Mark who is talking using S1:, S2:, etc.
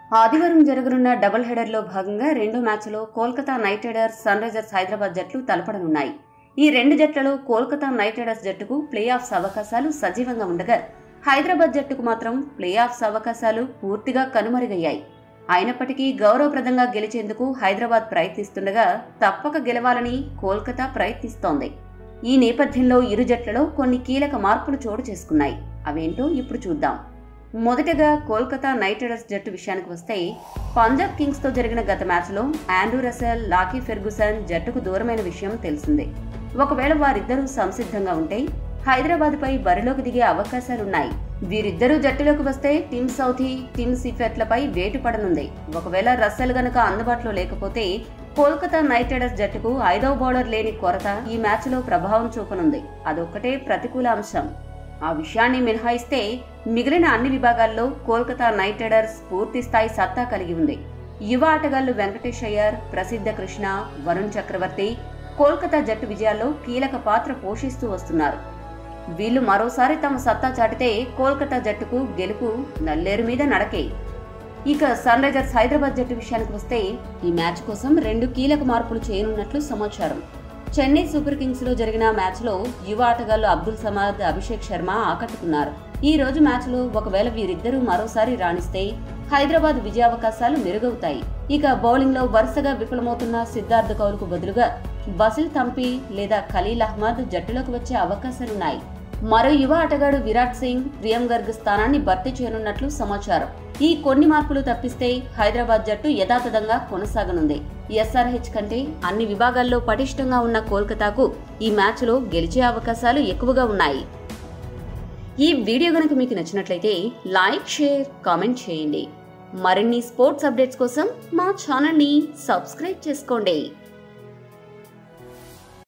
S1: ఆదివారం జరగనున్న డబుల్ హెడర్లో భాగంగా రెండో మ్యాచ్లో Kolkata Knight Riders Sunrisers Hyderabad జట్లు తలపడనున్నాయి ఈ రెండు జట్లలో కోల్కతా నైట్ రైడర్స్ జట్టుకు ప్లే ఆఫ్స్ అవకాశాలు సజీవంగా ఉండగా హైదరాబాద్ జట్టుకు మాత్రం ప్లే ఆఫ్స్ అవకాశాలు పూర్తిగా కనుమరుగయ్యాయి అయినప్పటికీ గౌరవప్రదంగా గెలిచేందుకు హైదరాబాద్ ప్రయత్నిస్తుండగా తప్పక గెలవాలని కోల్కతా ప్రయత్నిస్తోంది ఈ నేపథ్యంలో ఇరు జట్లలో కొన్ని కీలక మార్పులు చోటు చేసుకున్నాయి అవేంటో ఇప్పుడు చూద్దాం మొదటగా కోల్కతా నైట్ రైడర్స్ జట్టు విషయానికి వస్తే పంజాబ్ కింగ్స్ తో జరిగిన గత మ్యాచ్లో ఆండ్రూ రసెల్ లాకీ ఫెర్గుసన్ జట్టుకు దూరమైన విషయం తెలిసిందే ఒకవేళ వారిద్దరూ సంసిద్ధంగా ఉంటే హైదరాబాద్ పై బరిలోకి దిగే అవకాశాలున్నాయి వీరిద్దరూ జట్టులోకి వస్తే టిమ్ సౌథీ టిమ్ సిఫెట్లపై వేటు పడనుంది ఒకవేళ రస్సెల్ గనక అందుబాటులో లేకపోతే కోల్కతా నైట్ రైడర్స్ జట్టుకు ఐదవ బౌలర్ లేని కొరత ఈ మ్యాచ్లో ప్రభావం చూపనుంది అదొక్కటే ప్రతికూల అంశం ఆ విషయాన్ని మినహాయిస్తే మిగిలిన అన్ని విభాగాల్లో కోల్కతా నైట్ రైడర్స్ పూర్తి స్థాయి సత్తా కలిగి ఉంది యువ ఆటగాళ్లు వెంకటేష్ అయ్యర్ ప్రసిద్ధ కృష్ణ వరుణ్ చక్రవర్తి కోల్కతా జట్టు విజయాల్లో కీలక పాత్ర పోషిస్తూ వస్తున్నారు వీళ్లు మరోసారి తమ సత్తా చాటితే కోల్కతా జట్టుకు గెలుపు నల్లేరు మీద నడకే ఇక సన్ రైజర్స్ హైదరాబాద్ జట్టు విషయానికి వస్తే ఈ మ్యాచ్ కోసం రెండు కీలక మార్పులు చేయనున్నట్లు సమాచారం చెన్నై సూపర్ కింగ్స్ లో జరిగిన మ్యాచ్ లో యువ ఆటగాళ్లు అబ్దుల్ సమాద్ అభిషేక్ శర్మ ఆకట్టుకున్నారు ఈ రోజు మ్యాచ్ లో ఒకవేళ వీరిద్దరూ మరోసారి రాణిస్తే హైదరాబాద్ విజయావకాశాలు మెరుగవుతాయి ఇక బౌలింగ్ లో వరుసగా విఫలమవుతున్న సిద్ధార్థ్ కౌల్కు బదులుగా బసిల్ తంపి లేదా ఖలీల్ అహ్మద్ జట్టులోకి వచ్చే అవకాశాలున్నాయి మరో యువ ఆటగాడు విరాట్ సింగ్ ప్రియం గర్గ్ స్థానాన్ని భర్తీ చేయనున్నట్లు సమాచారం ఈ కొన్ని మార్పులు తప్పిస్తే హైదరాబాద్ జట్టు యథాతథంగా కొనసాగనుంది ఎస్ఆర్హెచ్ కంటే అన్ని విభాగాల్లో పటిష్టంగా ఉన్న కోల్కతాకు ఈ మ్యాచ్లో గెలిచే అవకాశాలు ఎక్కువగా ఉన్నాయి ఈ వీడియో గనుక మీకు నచ్చినట్లయితే లైక్ షేర్ కామెంట్ చేయండి మరిన్ని స్పోర్ట్స్ అప్డేట్స్ కోసం మా ఛానల్ని సబ్స్క్రైబ్ చేసుకోండి